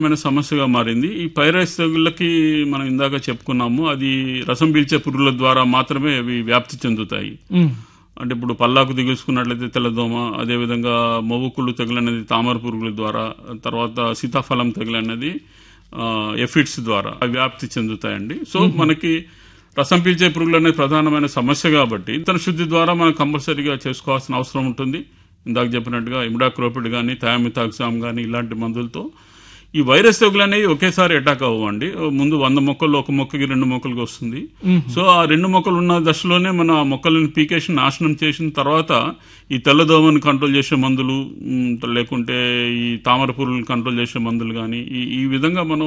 మన సమస్యగా మారింది ఈ పైరస్ తెగుళ్ళకి మనం ఇందాక చెప్పుకున్నాము అది రసం పీల్చే పురుగుల ద్వారా మాత్రమే అవి వ్యాప్తి చెందుతాయి ఉమ్, అంటే ఇప్పుడు పల్లాకు దిగుసుకున్నట్లయితే తెల్లదోమ అదేవిధంగా మొవ్వుకుళ్ళు తెగులు అనేది తామర పురుగుల ద్వారా తర్వాత సీతాఫలం తెగులు అనేది ఆ, ఎఫిడ్స్ ద్వారా అవి వ్యాప్తి చెందుతాయండి సో మనకి రసం పీల్చే పురుగులు అనేది ప్రధానమైన సమస్య కాబట్టి ఇతర శుద్ధి ద్వారా మనం కంపల్సరీగా చేసుకోవాల్సిన అవసరం ఉంటుంది ఇందాక చెప్పినట్టుగా ఇమిడాక్రోపిడ్ కానీ థయామితాక్సామ్ కానీ ఇలాంటి మందులతో ఈ వైరస్ తెగులు అనేవి ఒకేసారి అటాక్ అవ్వండి ముందు వంద మొక్కల్లో ఒక మొక్కకి రెండు మొక్కలకి వస్తుంది సో ఆ రెండు మొక్కలు ఉన్న దశలోనే మన ఆ మొక్కలను పీకేసి నాశనం చేసిన తర్వాత ఈ తెల్లదోమను కంట్రోల్ చేసే మందులు ఉమ్, లేకుంటే ఈ తామర పురుగులను కంట్రోల్ చేసే మందులు కానీ ఈ ఈ విధంగా మనం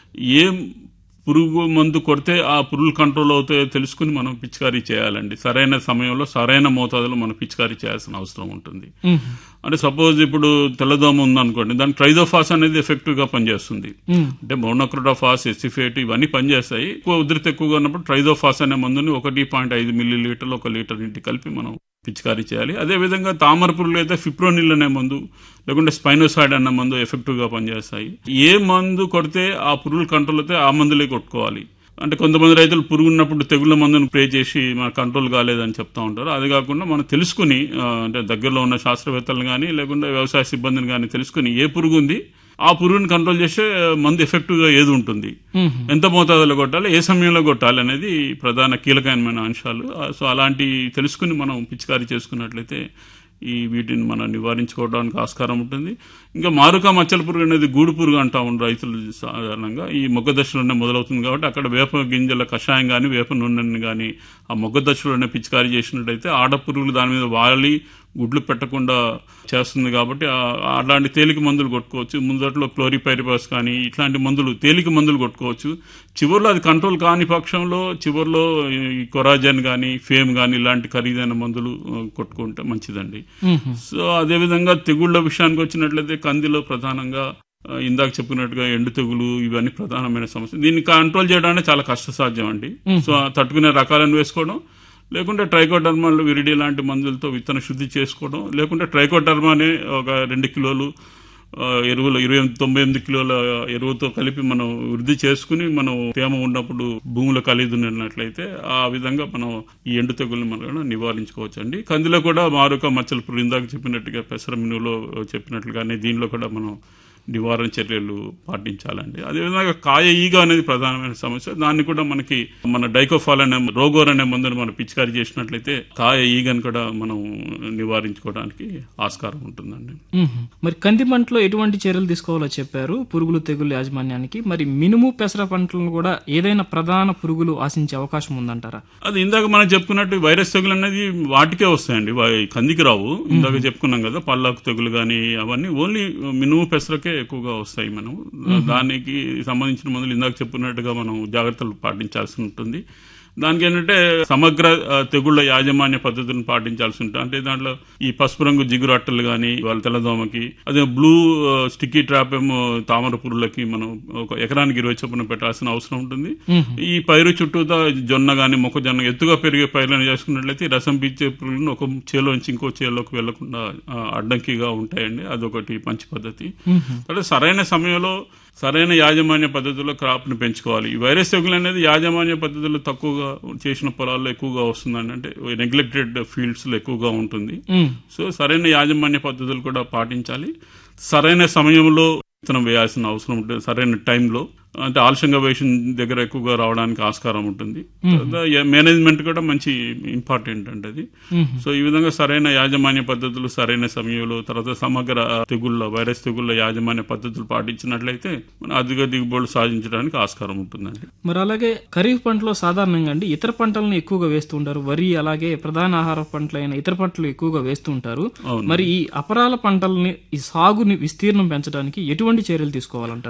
ఏ పురుగు మందు కొడితే ఆ పురుగులు కంట్రోల్ అవుతాయో తెలుసుకుని మనం పిచికారీ చేయాలండి సరైన సమయంలో సరైన మోతాదులో మనం పిచికారీ చేయాల్సిన అవసరం ఉంటుంది ఉమ్, అంటే సపోజ్ ఇప్పుడు తెల్లదోమ ఉందనుకోండి దాని ట్రైదోఫాస్ అనేది ఎఫెక్టివ్ గా పనిచేస్తుంది ఉమ్, అంటే మోనోక్రోటోఫాస్ ఎసిఫేట్ ఇవన్నీ పనిచేస్తాయి ఎక్కువ ఉధృతి ఎక్కువగా ఉన్నప్పుడు ట్రైదోఫాస్ అనే మందుని ఒకటి పాయింట్ ఐదు మిల్లీ లీటర్లు ఒక లీటర్ ఇంటి కలిపి మనం పిచికారీ చేయాలి అదేవిధంగా తామర పురుగులు అయితే ఫిప్రోనిల్ అనే మందు లేకుంటే స్పైనోసైడ్ అనే మందు ఎఫెక్టివ్ గా పనిచేస్తాయి ఏ మందు కొడితే ఆ పురుగులు కంట్రోల్ అయితే ఆ మందులే కొట్టుకోవాలి అంటే కొంతమంది రైతులు పురుగు ఉన్నప్పుడు తెగుళ్ళ మందును ప్రే చేసి మన కంట్రోల్ కాలేదని చెప్తా ఉంటారు అది కాకుండా మనం తెలుసుకుని ఆ, అంటే దగ్గరలో ఉన్న శాస్త్రవేత్తలను కానీ లేకుంటే వ్యవసాయ సిబ్బందిని కానీ తెలుసుకుని ఏ పురుగు ఉంది ఆ పురుగుని కంట్రోల్ చేసే మందు ఎఫెక్టివ్ గా ఏది ఉంటుంది ఉమ్, ఎంత మోతాదులో కొట్టాలి ఏ సమయంలో కొట్టాలి అనేది ప్రధాన కీలకమైన అంశాలు ఆ, సో అలాంటి తెలుసుకుని మనం పిచికారీ చేసుకున్నట్లయితే ఈ వీటిని మనం నివారించుకోవడానికి ఆస్కారం ఉంటుంది ఇంకా మారుక మచ్చల పురుగు అనేది గూడు పురుగు అంటా ఉంటారు రైతులు సాధారణంగా ఈ మొగ్గ దశలోనే మొదలవుతుంది కాబట్టి అక్కడ వేప గింజల కషాయం కానీ వేప నూనెని కానీ ఆ మొగ్గ దశలోనే పిచికారీ చేసినట్టయితే ఆడ పురుగులు దాని మీద వాలి గుడ్లు పెట్టకుండా చేస్తుంది కాబట్టి ఆ- అలాంటి తేలిక మందులు కొట్టుకోవచ్చు ముందట్లో క్లోరిపైరిపాస్ కానీ ఇట్లాంటి మందులు తేలిక మందులు కొట్టుకోవచ్చు చివరిలో అది కంట్రోల్ కాని పక్షంలో చివరిలో ఈ కొరాజన్ కానీ ఫేమ్ కానీ ఇలాంటి ఖరీదైన మందులు ఆ, కొట్టుకుంటే మంచిదండి ఉమ్, సో అదేవిధంగా తెగుళ్ళ విషయానికి వచ్చినట్లయితే కందిలో ప్రధానంగా ఆ, ఇందాక చెప్పినట్టుగా ఎండు తెగులు ఇవన్నీ ప్రధానమైన సమస్య దీన్ని కంట్రోల్ చేయడానికి చాలా కష్టసాధ్యం అండి సో ఆ తట్టుకునే రకాలను వేసుకోవడం లేకుంటే ట్రైకోడర్మాలు విరిడి లాంటి మందులతో విత్తన శుద్ధి చేసుకోవడం లేకుంటే ట్రైకోడర్మానే ఒక రెండు కిలోలు ఆ, ఎరువులు ఇరవై ఎనిమిది తొంభై ఎనిమిది కిలోల ఎరువుతో కలిపి మనం వృద్ధి చేసుకుని మనం తేమ ఉన్నప్పుడు భూములు కలిదున్నట్లయితే ఆ విధంగా మనం ఈ ఎండు తెగుల్ని మనం నివారించుకోవచ్చు అండి కందిలో కూడా మారుక మచ్చల పురుగు ఇందాక చెప్పినట్టుగా పెసర మినువులో చెప్పినట్లుగానే దీనిలో కూడా మనం నివారణ చర్యలు పాటించాలండి అదేవిధంగా కాయ ఈగ అనేది ప్రధానమైన సమస్య దాన్ని కూడా మనకి మన డైకోఫాల్ అనే రోగోర్ అనే మందుని మనం పిచికారీ చేసినట్లయితే కాయ ఈగను కూడా మనం నివారించుకోవడానికి ఆస్కారం ఉంటుందండి ఉమ్. మరి కంది పంటలో ఎటువంటి చర్యలు తీసుకోవాలో చెప్పారు పురుగులు తెగులు యాజమాన్యానికి మరి మినుము పెసర పంటలను కూడా ఏదైనా ప్రధాన పురుగులు ఆశించే అవకాశం ఉందంటారా అది ఇందాక మనం చెప్పుకున్నట్టు వైరస్ తెగులు అనేది వాటికే వస్తాయండి వా- కందికి రావు ఇందాక చెప్పుకున్నాం కదా పల్లాకు తెగులు కానీ అవన్నీ ఓన్లీ మినుము పెసరకే ఎక్కువగా వస్తాయి మనం దానికి సంబంధించిన మందులు ఇందాక చెప్పినట్టుగా మనం జాగ్రత్తలు పాటించాల్సి ఉంటుంది దానికి ఏంటంటే సమగ్ర ఆ, తెగుళ్ల యాజమాన్య పద్ధతులను పాటించాల్సి ఉంటుంది అంటే దాంట్లో ఈ పసుపు రంగు జిగురు అట్టలు కానీ వాళ్ళ తెల్లదోమకి అదే బ్లూ ఆ, స్టిక్కీ ట్రాప్ ఏమో తామర పురుగులకి మనం ఒక ఎకరానికి ఇరవై చొప్పున పెట్టాల్సిన అవసరం ఉంటుంది ఈ పైరు చుట్టూతా జొన్న గాని మొక్కజొన్న ఎత్తుగా పెరిగే పైర్లను చేసుకున్నట్లయితే ఈ రసం పీల్చే పురుగులను ఒక చేలో నుంచి ఇంకో చేలోకి వెళ్లకుండా ఆ, అడ్డంకిగా ఉంటాయండి అదొకటి మంచి పద్ధతి అంటే సరైన సమయంలో సరైన యాజమాన్య పద్ధతిలో క్రాప్ ని పెంచుకోవాలి ఈ వైరస్ తెగులు అనేది యాజమాన్య పద్ధతులు తక్కువగా చేసిన పొలాల్లో ఎక్కువగా వస్తుందండి అంటే నెగ్లెక్టెడ్ ఫీల్డ్స్ లో ఎక్కువగా ఉంటుంది ఉమ్, సో సరైన యాజమాన్య పద్ధతులు కూడా పాటించాలి సరైన సమయంలో విత్తనం వేయాల్సిన అవసరం ఉంటుంది సరైన టైంలో అంటే ఆలస్యంగా వేసిన దగ్గర ఎక్కువగా రావడానికి ఆస్కారం ఉంటుంది మేనేజ్మెంట్ కూడా మంచి ఇంపార్టెంట్ అండి అది సో ఈ విధంగా సరైన యాజమాన్య పద్ధతులు సరైన సమయంలో తర్వాత సమగ్ర తెగుళ్ళ వైరస్ తెగుళ్ళ యాజమాన్య పద్ధతులు పాటించినట్లయితే మన అధిక దిగుబడులు సాధించడానికి ఆస్కారం ఉంటుందండి మరి అలాగే ఖరీఫ్ పంటలో సాధారణంగా అండి ఇతర పంటలను ఎక్కువగా వేస్తూ ఉంటారు వరి అలాగే ప్రధాన ఆహార పంటలైన ఇతర పంటలు ఎక్కువగా వేస్తూ ఉంటారు అవును. మరి ఈ అపరాల పంటల్ని ఈ సాగుని విస్తీర్ణం పెంచడానికి ఎటువంటి చర్యలు తీసుకోవాలంటారు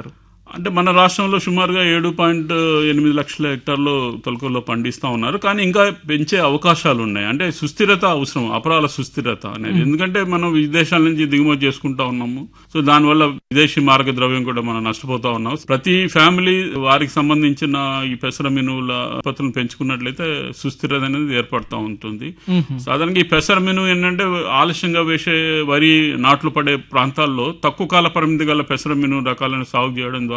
అంటే మన రాష్ట్రంలో సుమారుగా ఏడు పాయింట్ ఎనిమిది లక్షల హెక్టార్లు తొలకల్లో పండిస్తా ఉన్నారు కానీ ఇంకా పెంచే అవకాశాలు ఉన్నాయి అంటే సుస్థిరత అవసరం అపరాల సుస్థిరత అనేది ఎందుకంటే మనం విదేశాల నుంచి దిగుమతి చేసుకుంటా ఉన్నాము సో దానివల్ల విదేశీ మార్గ ద్రవ్యం కూడా మనం నష్టపోతా ఉన్నాం ప్రతి ఫ్యామిలీ వారికి సంబంధించిన ఈ పెసర మినువుల ఉత్పత్తులను పెంచుకున్నట్లయితే సుస్థిరత అనేది ఏర్పడతా ఉంటుంది సాధారణంగా ఈ పెసర మినువు ఏంటంటే ఆలస్యంగా వేసే వరి నాట్లు పడే ప్రాంతాల్లో తక్కువ కాల పరిమితి గల పెసర మినువు రకాలను సాగు చేయడం ద్వారా